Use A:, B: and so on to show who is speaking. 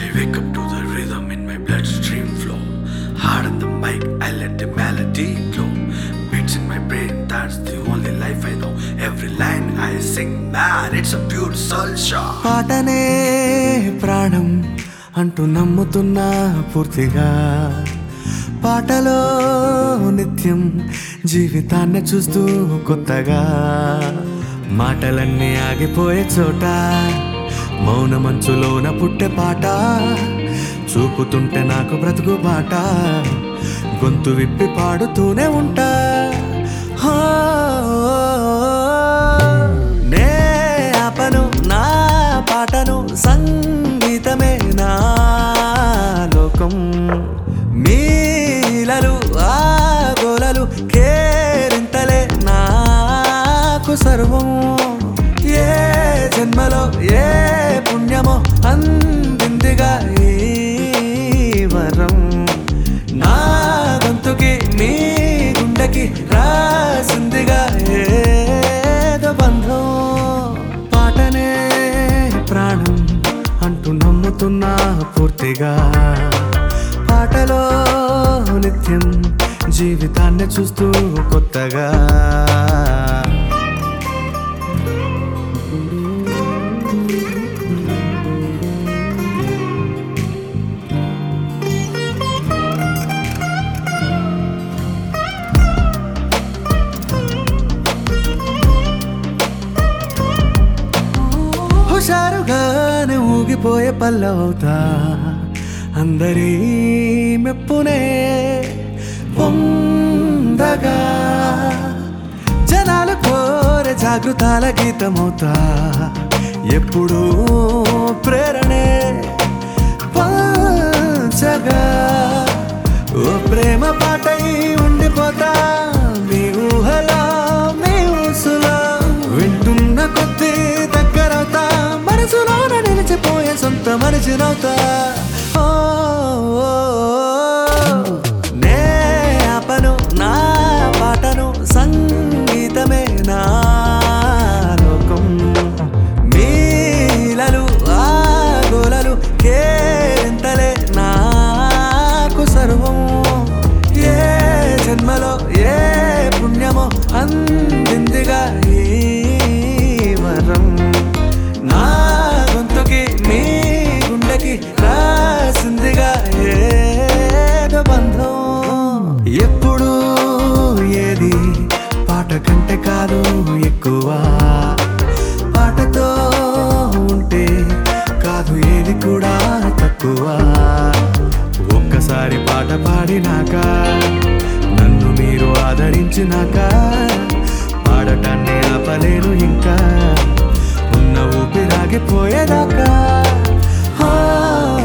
A: wake up to the rhythm in my bloodstream flow. Hard on the mic, I let the melody glow. Beats in my brain, that's the only life I know. Every line I sing, man, it's a pure soul shot.
B: పాటనే ప్రాణం అంటూ నమ్ముతున్నా పూర్తిగా పాటలో నిత్యం జీవితాన్ని చూస్తూ కొత్తగా మాటలన్నీ ఆగిపోయే చోట మౌన మంచులోన పుట్టే పాట చూపుతుంటే నాకు బ్రతుకు బాట గొంతు విప్పి పాడుతూనే ఉంటా హో, నే ఆపను నా పాటను సంగీతమే నా లోకం మీలలు ఆ గోలలు కేరింతలే నాకు సర్వం ఏ జన్మలో ఏ పుణ్యమో అందిందిగా ఈ వరం నా గొంతుకి మీ గుండెకి రాసిందిగా ఏదో బంధం పాటనే ప్రాణం అంటూ నమ్ముతున్నా పూర్తిగా పాటలో నిత్యం జీవితాన్ని చూస్తూ కొత్తగా హుషారుగానే ఊగిపోయే పల్లవుతా అందరి మెప్పునే పొందగా జనాలు కోరే జాగృతాల గీతమవుతా ఎప్పుడూ ప్రేరణే పంచగా ఓ ప్రేమ పాటై ఉండిపోతా మీ ఊహలో మీ ఊసులో వింటున్న కొద్దీ దగ్గరవుతా మనసులోన నిలిచిపోయే సొంత మనిషినవుతా ఓ, ఓ, ఓ. నే ఆపను నా పాటను సంగీతమే నా లోకం మీలలు ఆ గోలలు కేరింతలే నాకు సర్వం ఏ జన్మలో ఏ పుణ్యమో అందిందిగా ఈ వరం నా గొంతుకి మీ గుండెకి రాసిందిగా ఏదో బంధం ఎప్పుడు ఏది పాట కంటే కాదు ఎక్కువ పాటతో ఉంటే కాదు ఏది కూడా తక్కువ ఒక్కసారి పాట పాడినాక నన్ను మీరు ఆదరించినాక పాడటాన్ని ఆపలేను ఇంకా ఉన్న ఊపిరాగిపోయేదాకా ఆ